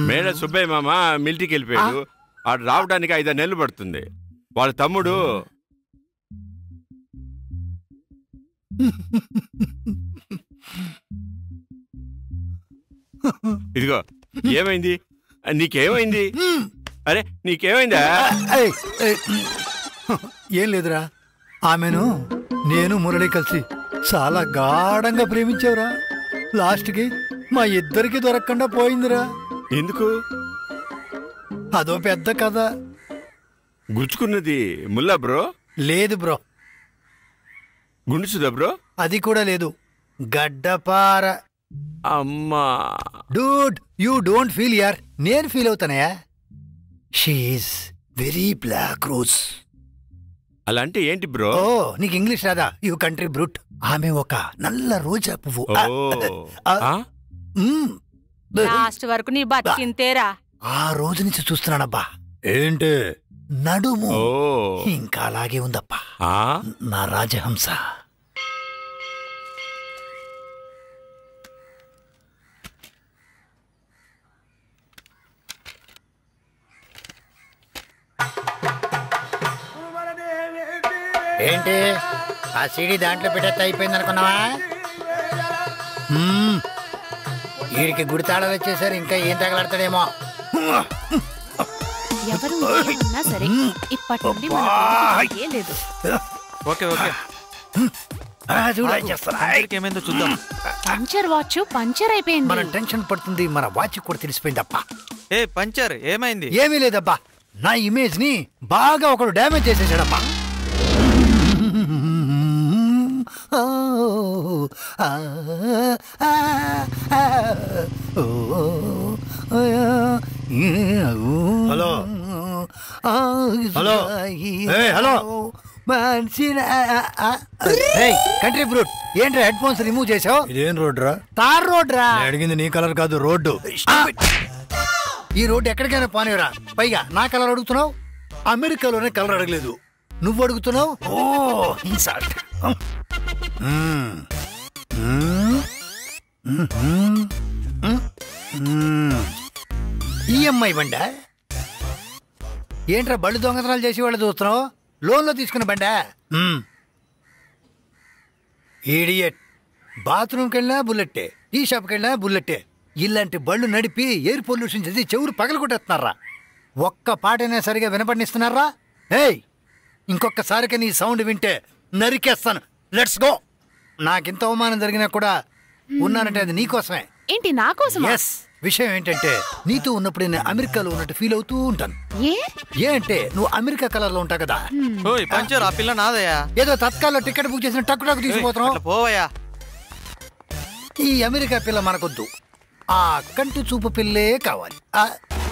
మేడ సుబ్బయ్య మామ మిలిటరీకి వెళ్ళిపోయాడు ఆడు రావడానికి ఐదారు నెలలు పడుతుంది వాళ్ళ తమ్ముడు ఇదిగో ఏమైంది నీకేమైంది అరే నీకేమైందా ఏయ్, ఏయ్, ఏం లేదురా ఆమెను నేను మురళి కలిసి చాలా గాఢంగా ప్రేమించావురా లాస్ట్కి మా ఇద్దరికి దొరకకుండా పోయిందిరా ఎందుకు అదో పెద్ద కథ గుచ్చుకున్నది ముల్లా బ్రో లేదు బ్రో గుండుసుదా బ్రో అది కూడా లేదు గడ్డపార అమ్మా డూడ్ యూ డోంట్ ఫీల్ యార్ నేను ఫీల్ అవుతానయా షీఈస్ వెరీ బ్లాక్ రోజ్ అలా అంటే ఏంటి బ్రో ఓ నీకు ఇంగ్లీష్ రాదా యూ కంట్రీ బ్రూట్ ఆమె ఒక నల్ల రోజా పువ్వు ఓ ఆ, ఆ? మ్మ్. లాస్ట్ వరకు నీ బతికింతేరా ఆ రోజు నుంచి చూస్తున్నానబ్బా ఏంటి నడుము ఓ ఇంకా అలాగే ఉందప్పా ఆ? నా రాజహంస ఏంటి ఆ సీడీ దాంట్లో పెట్టేస్తే అయిపోయింది అనుకున్నావా మ్మ్. వీడికి గుడి తాళాలు వచ్చేసరి ఇంకా ఏం తగలాడతాడేమో ఎవరు ఉన్నా సరే ఇప్పటి నుండి మన పెళ్లికి ఏ లేదు ఓకే ఓకే ఆ, చూడు, అది చేస్తాను. అందరికి ఏమైందో చూద్దాం పంచర్ వాచ్ పంచర్ అయిపోయింది మన టెన్షన్ పడుతుంది మన వాచ్ కూడా తెలిసిపోయిందప్పా ఏ పంచర్ ఏమైంది ఏమీ లేదబ్బా నా ఇమేజ్ ని బాగా ఒకడు డ్యామేజ్ చేసేసాడబ్బా హలో హలో ఏయ్, హలో కంట్రీ ఫ్రూట్ ఏంట్రా హెడ్ ఫోన్స్ రిమూవ్ చేసావు ఇదేం రోడ్ రా తార్ రోడ్ రా అడిగింది నీ కలర్ కాదు రోడ్డు ఈ రోడ్డు ఎక్కడికైనా పోనివరా పైగా నా కలర్ అడుగుతున్నావు అమెరికాలోనే కలర్ అడగలేదు నువ్వు అడుగుతున్నావు ఓ ఇన్సల్ట్ ఈఎంఐ బండ ఏంట్రా బళ్ళు దొంగతనాలు చేసి వాళ్ళు చూస్తున్నావు లోన్లో తీసుకున్న బండ ఈడియట్ బాత్రూమ్కి వెళ్ళినా బుల్లెట్టే టీ షాప్కి వెళ్ళినా బుల్లెట్టే ఇలాంటి బళ్ళు నడిపి ఎయిర్ పొల్యూషన్ చేసి చెవులు పగలగొట్టేస్తున్నారా ఒక్క పాటైనా సరిగా వినపడిస్తున్నారా ఏయ్ ఇంకొకసారికి నీ సౌండ్ వింటే నరికేస్తాను లెట్స్ గో నాకింత అవమానం జరిగినా కూడా ఉన్నానంటే అది నీకోసమే ఏంటి నా కోసం ఎస్ విషయం ఏంటంటే నీతో ఉన్నప్పుడు నేను అమెరికాలో ఉన్నట్టు ఫీల్ అవుతూ ఉంటాను ఏ ఏ అంటే నువ్వు అమెరికా కలర్ లో ఉంటావు కదా ఓయ్ పంచర్ ఆ పిల్ల నాదయ్యా ఏదో తత్కాల్లో టికెట్ బుక్ చేసిన టక్కు టక్కు ఏయ్, తీసుకుపోతున్నావు అట్లా పోవయ్యా ఈ అమెరికా పిల్ల మనకొద్దు ఆ కంటి చూపు పిల్లే కావాలి ఆ,